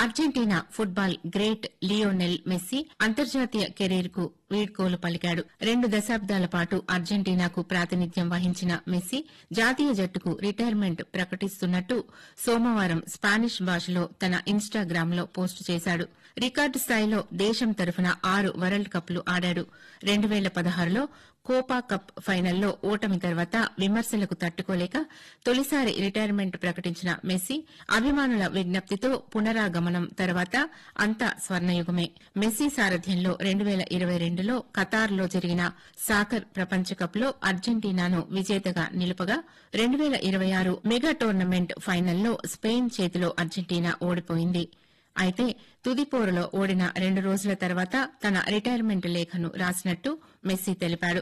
Argentina football great Lionel Messi అంతర్జాతీయ career కు వీడ్కోలు పలికాడు రెండు దశాబ్దాల పాటు అర్జెంటీనాకు ప్రాతినిధ్యం వహించిన మెస్సీ జాతీయ జట్టుకు రిటైర్మెంట్ ప్రకటిస్తున్నట్టు సోమవారం స్పానిష్ భాషలో తన ఇన్స్టాగ్రామ్ లో పోస్టు చేశాడు రికార్డు స్థాయిలో దేశం తరఫున ఆరు వరల్డ్ కప్లు ఆడాడు రెండు వేల పదహారులో కోపా కప్ ఫైనల్లో ఓటమి తర్వాత విమర్శలకు తట్టుకోలేక తొలిసారి రిటైర్మెంట్ ప్రకటించిన మెస్సీ అభిమానుల విజ్ఞప్తితో పునరాగమనం తర్వాత అంతా స్వర్ణయుగమే మెస్సీ సారథ్యంలో రెండు వేల ఇరవై రెండులో ఖతార్లో జరిగిన సాకర్ ప్రపంచ కప్లో అర్జెంటీనాను విజేతగా నిలుపగా రెండు వేల ఇరవై ఆరు మెగా టోర్నమెంట్ ఫైనల్లో స్పెయిన్ చేతిలో అర్జెంటీనా ఓడిపోయింది అయితే తుది పోరులో ఓడిన రెండు రోజుల తర్వాత తన రిటైర్మెంట్ లేఖను రాసినట్టు మెస్సీ తెలిపాడు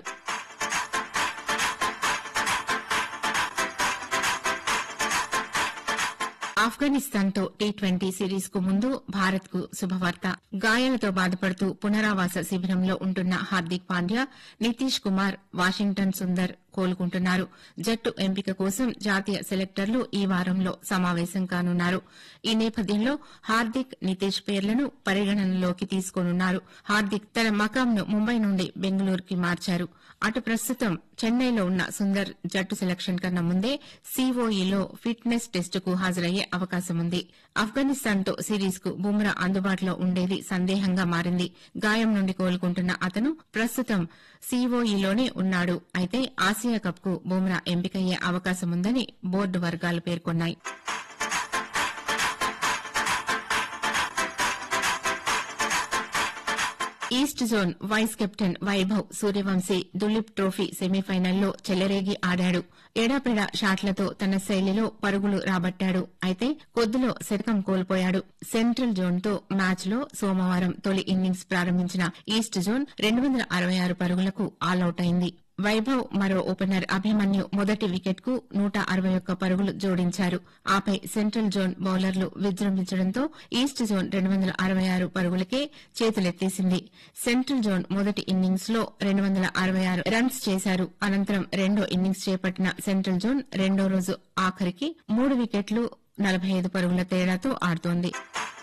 ఆఫ్ఘనిస్తాన్తో టీ ట్వంటీ సిరీస్ కు ముందు భారత్ కు శుభవార్త గాయాలతో బాధపడుతూ పునరావాస శిబిరంలో ఉంటున్న హార్దిక్ పాండ్యా నితీష్ కుమార్ వాషింగ్టన్ సుందర్ కోలుకుంటున్నారు జట్టు ఎంపిక కోసం జాతీయ సెలెక్టర్లు ఈ వారంలో సమావేశం కానున్నారు ఈ నేపథ్యంలో హార్దిక్ నితీష్ పేర్లను పరిగణనలోకి తీసుకోనున్నారు హార్దిక్ తన మకాంను ముంబై నుండి బెంగళూరుకి మార్చారు అటు ప్రస్తుతం చెన్నైలో ఉన్న సుందర్ జట్టు సెలక్షన్ కన్నా ముందే సీఓఈలో ఫిట్నెస్ టెస్టుకు హాజరయ్యే అవకాశం ఉంది ఆఫ్ఘనిస్తాన్తో సిరీస్ కు బుమ్రా అందుబాటులో ఉండేది సందేహంగా మారింది గాయం నుండి కోలుకుంటున్న అతను ప్రస్తుతం సీఓఈలోనే ఉన్నాడు అయితే ఆసియా కప్ కు బుమ్రా ఎంపికయ్యే అవకాశముందని బోర్డు వర్గాలు పేర్కొన్నాయి east zone vice captain Vaibhav Suryavanshi Duleep trophy సెమీఫైనల్లో చెలరేగి ఆడాడు ఎడాపెడా షాట్లతో తన శైలిలో పరుగులు రాబట్టాడు అయితే కొద్దిలో శతకం కోల్పోయాడు సెంట్రల్ జోన్ తో మ్యాచ్ లో సోమవారం తొలి ఇన్నింగ్స్ ప్రారంభించిన ఈస్ట్ జోన్ రెండు వందల అరవై ఆరు పరుగులకు ఆలౌట్ అయింది వైభవ్ మరో ఓపెనర్ అభిమన్యు మొదటి వికెట్ కు నూట అరవై ఒక్క పరుగులు జోడించారు ఆపై సెంట్రల్ జోన్ బౌలర్లు విజృంభించడంతో ఈస్ట్ జోన్ రెండు వందల అరవై ఆరు పరుగులకే చేతులెత్తేసింది సెంట్రల్ జోన్ మొదటి ఇన్నింగ్స్ లో రెండు వందల అరవై ఆరు రన్స్ చేశారు అనంతరం రెండో ఇన్నింగ్స్ చేపట్టిన సెంట్రల్ జోన్ రెండో రోజు ఆఖరికి మూడు వికెట్లు నలభై ఐదు పరుగుల తేడాతో ఆడుతోంది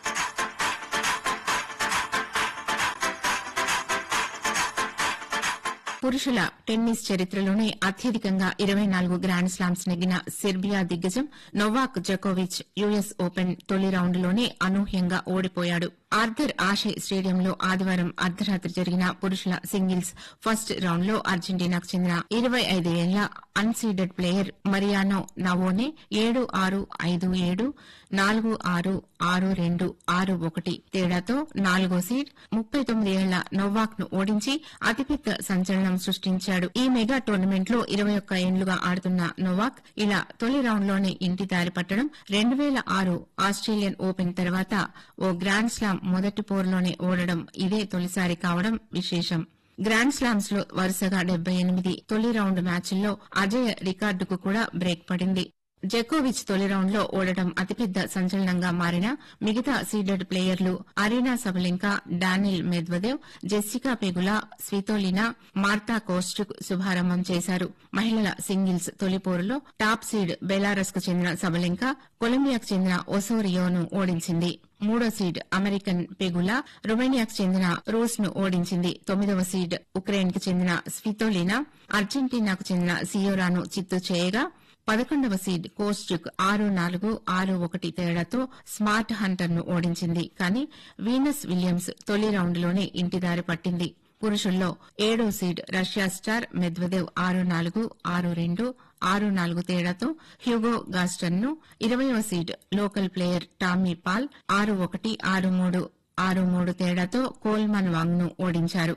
పురుషుల టెన్నిస్ చరిత్రలోనే అత్యధికంగా ఇరవై నాలుగు గ్రాండ్ స్లామ్స్ నెగ్గిన సెర్బియా దిగ్గజం నొవాక్ జకోవిచ్ యుఎస్ ఓపెన్ తొలి రౌండ్లోనే అనూహ్యంగా ఓడిపోయాడు ఆర్థర్ ఆషే స్టేడియంలో ఆదివారం అర్ధరాత్రి జరిగిన పురుషుల సింగిల్స్ ఫస్ట్ రౌండ్లో అర్జెంటీనాకు చెందిన ఇరవై ఐదు ఏళ్ల అన్సీడెడ్ ప్లేయర్ మరియానో నవోనే ఏడు ఆరు ఐదు ఏడు నాలుగు ఆరు ఆరు రెండు ఆరు ఒకటి తేడాతో నాలుగో సీడ్ ముప్పై తొమ్మిది ఏళ్ల నోవాక్ ను ఓడించి అతిపెద్ద సంచలనం సృష్టించాడు ఈ మెగా టోర్నమెంట్ లో ఇరవై ఒక్క ఏండ్లుగా ఆడుతున్న నోవాక్ ఇలా తొలి రౌండ్ లోనే ఇంటి దారి పట్టడం రెండు వేల ఆరు ఆస్ట్రేలియన్ ఓపెన్ తర్వాత ఓ గ్రాండ్ స్లామ్ మొదటి పోరులోనే ఓడడం ఇదే తొలిసారి కావడం విశేషం గ్రాండ్ స్లామ్స్ లో వరుసగా డెబ్బై ఎనిమిది తొలి రౌండ్ మ్యాచ్ల్లో అజయ రికార్డుకు కూడా బ్రేక్ పడింది జకోవిచ్ తొలి రౌండ్ లో ఓడటం అతిపెద్ద సంచలనంగా మారిన మిగతా సీడెడ్ ప్లేయర్లు Aryna Sabalenka Daniil Medvedev Jessica Pegula Svitolina Marta Kostyuk శుభారంభం చేశారు మహిళల సింగిల్స్ తొలి పోరులో టాప్ సీడ్ బెలారస్ కు చెందిన సబలింకా కొలంబియాకు చెందిన ఒసోరియోను ఓడించింది మూడో సీడ్ అమెరికన్ పెగులా రొమేనియాకు చెందిన రూస్ ను ఓడించింది తొమ్మిదవ సీడ్ ఉక్రెయిన్ కు చెందిన స్వితోలినా అర్జెంటీనాకు చెందిన సియోరాను చిత్తు చేయగా పదకొండవ సీడ్ కోస్టుక్ ఆరు నాలుగు ఆరు ఒకటి తేడాతో స్మార్ట్ హంటర్ ను ఓడించింది కానీ వీనస్ విలియమ్స్ తొలి రౌండ్లోనే ఇంటిదారి పట్టింది పురుషుల్లో ఏడో సీడ్ రష్యా స్టార్ మెద్వదేవ్ ఆరు నాలుగు ఆరు రెండు ఆరు నాలుగు తేడాతో హ్యూగో గాస్టన్ ను ఇరవయో seed local player Tommy Paul ఆరు ఒకటి ఆరు మూడు ఆరు మూడు తేడాతో కోల్మన్ వాంగ్ ను ఓడించారు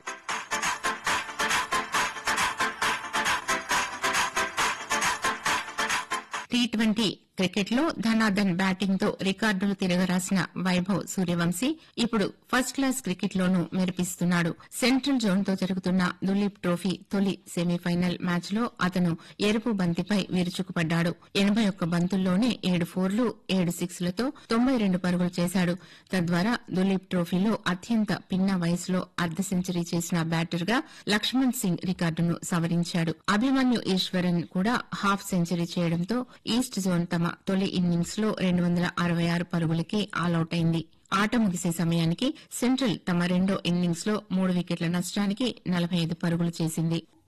టీ ట్వంటీ క్రికెట్లో ధనాధన్ బ్యాటింగ్ తో రికార్డులు తిరగరాసిన వైభవ్ సూర్యవంశీ ఇప్పుడు ఫస్ట్ క్లాస్ క్రికెట్ లోనూ మెరిపిస్తున్నాడు సెంట్రల్ జోన్ తో జరుగుతున్న దులీప్ ట్రోఫీ తొలి సెమీఫైనల్ మ్యాచ్ లో అతను ఎరుపు బంతిపై విరుచుకుపడ్డాడు ఎనబై ఒక్క బంతుల్లోనే ఏడు ఫోర్లు ఏడు సిక్స్లతో తొంభై రెండు పరుగులు చేశాడు తద్వారా దులీప్ ట్రోఫీలో అత్యంత పిన్న వయసులో అర్ధ సెంచరీ చేసిన బ్యాటర్ గా లక్ష్మణ్ సింగ్ రికార్డును సవరించాడు అభిమన్యు ఈశ్వరన్ కూడా హాఫ్ సెంచరీ చేయడంతో ఈస్ట్ జోన్ తమ తమ తొలి ఇన్నింగ్స్ లో రెండు వందల అరవై ఆరు పరుగులకి ఆలౌట్ అయింది ఆట ముగిసే సమయానికి సెంట్రల్ తమ రెండో ఇన్నింగ్స్ లో మూడు వికెట్ల నష్టానికి నలభై ఐదు పరుగులు చేసింది